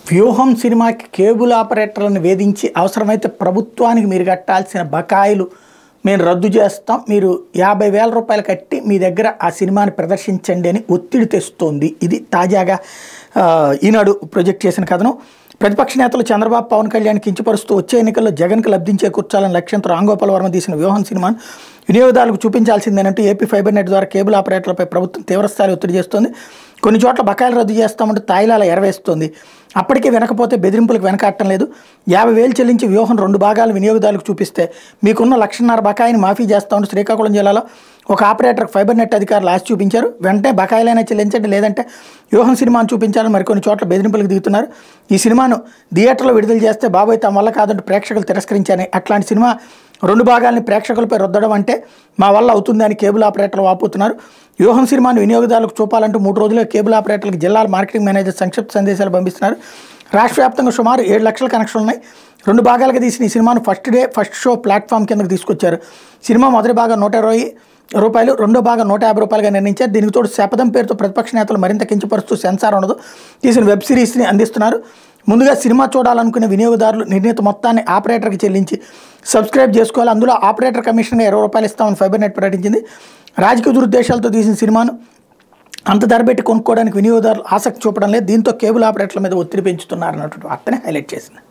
వ్యూహం సినిమాకి కేబుల్ ఆపరేటర్లను వేధించి అవసరమైతే ప్రభుత్వానికి మీరు కట్టాల్సిన బకాయిలు మేము రద్దు చేస్తాం మీరు యాభై వేల రూపాయలు కట్టి మీ దగ్గర ఆ సినిమాని ప్రదర్శించండి అని ఒత్తిడి తెస్తోంది ఇది తాజాగా ఆ, ఈనాడు ప్రొజెక్ట్ చేసిన కథనం ప్రతిపక్ష నేతలు చంద్రబాబు పవన్ కళ్యాణ్ కించపరుస్తూ వచ్చే ఎన్నికల్లో జగన్కు లబ్ధి చేకూర్చాలని లక్ష్యంతో రాంగోపాల్ వర్మ తీసిన వ్యూహం సినిమాను వినియోగదారులకు చూపించాల్సిందేనంటూ ఏపీ ఫైబర్ నెట్ ద్వారా కేబుల్ ఆపరేటర్లపై ప్రభుత్వం తీవ్రస్థాయి ఒత్తిడి చేస్తోంది కొన్ని చోట్ల బకాయిలు రద్దు చేస్తామంటూ తాయిలాల ఎరవేస్తోంది అప్పటికే వినకపోతే బెదిరింపులకు వెనకాడటం లేదు యాభై వేలు చెల్లించి వ్యూహం రెండు భాగాలు వినియోగదారులకు చూపిస్తే మీకున్న లక్షన్నర బకాయిని మాఫీ చేస్తామంటూ శ్రీకాకుళం జిల్లాలో ఒక ఆపరేటర్ ఫైబర్ నెట్ అధికారులు ఆశ చూపించారు వెంటనే బకాయిలైనా చెల్లించండి లేదంటే వ్యూహం సినిమాను చూపించాలని మరికొన్ని చోట్ల బెదిరింపులకు దిగుతున్నారు ఈ సినిమాను థియేటర్లో విడుదల చేస్తే బాబోయ్ తమ వల్ల కాదంటూ ప్రేక్షకులు తిరస్కరించారని అట్లాంటి సినిమా రెండు భాగాల్ని ప్రేక్షకులపై రుద్దడం అంటే మా వల్ల అవుతుందని కేబుల్ ఆపరేటర్లు వాపోతున్నారు వ్యూహం సినిమాను వినియోగదారులకు చూపాలంటూ మూడు రోజులుగా కేబుల్ ఆపరేటర్లకు జిల్లాల మార్కెటింగ్ మేనేజర్ సంక్షిప్త సందేశాలు పంపిస్తున్నారు రాష్ట్ర వ్యాప్తంగా సుమారు ఏడు లక్షల కనెక్షన్లు ఉన్నాయి రెండు భాగాలుగా తీసిన ఈ సినిమాను first day first show platform కిందకు తీసుకొచ్చారు సినిమా మొదటి భాగం నూట ఇరవై రూపాయలు రెండో భాగం నూట యాభై రూపాయలుగా నిర్ణయించారు దీనికి తోడు శపథం పేరుతో ప్రతిపక్ష నేతలు మరింత కించపరుస్తూ సెన్సార్ ఉండదు తీసిన వెబ్ సిరీస్ని అందిస్తున్నారు ముందుగా సినిమా చూడాలనుకునే వినియోగదారులు నిర్ణీత మొత్తాన్ని ఆపరేటర్కి చెల్లించి సబ్స్క్రైబ్ చేసుకోవాలి అందులో ఆపరేటర్ కమిషన్గా ఇరవై రూపాయలు ఇస్తామని ఫైబర్ నెట్ ప్రకటించింది రాజకీయ దురుద్దేశాలతో తీసిన సినిమాను అంత ధర పెట్టి కొనుక్కోవడానికి వినియోగదారులు ఆసక్తి చూపడం లేదు దీంతో కేబుల్ ఆపరేటర్ల మీద ఒత్తిడి పెంచుతున్నారు అన్నటువంటి వార్తని హైలైట్ చేసింది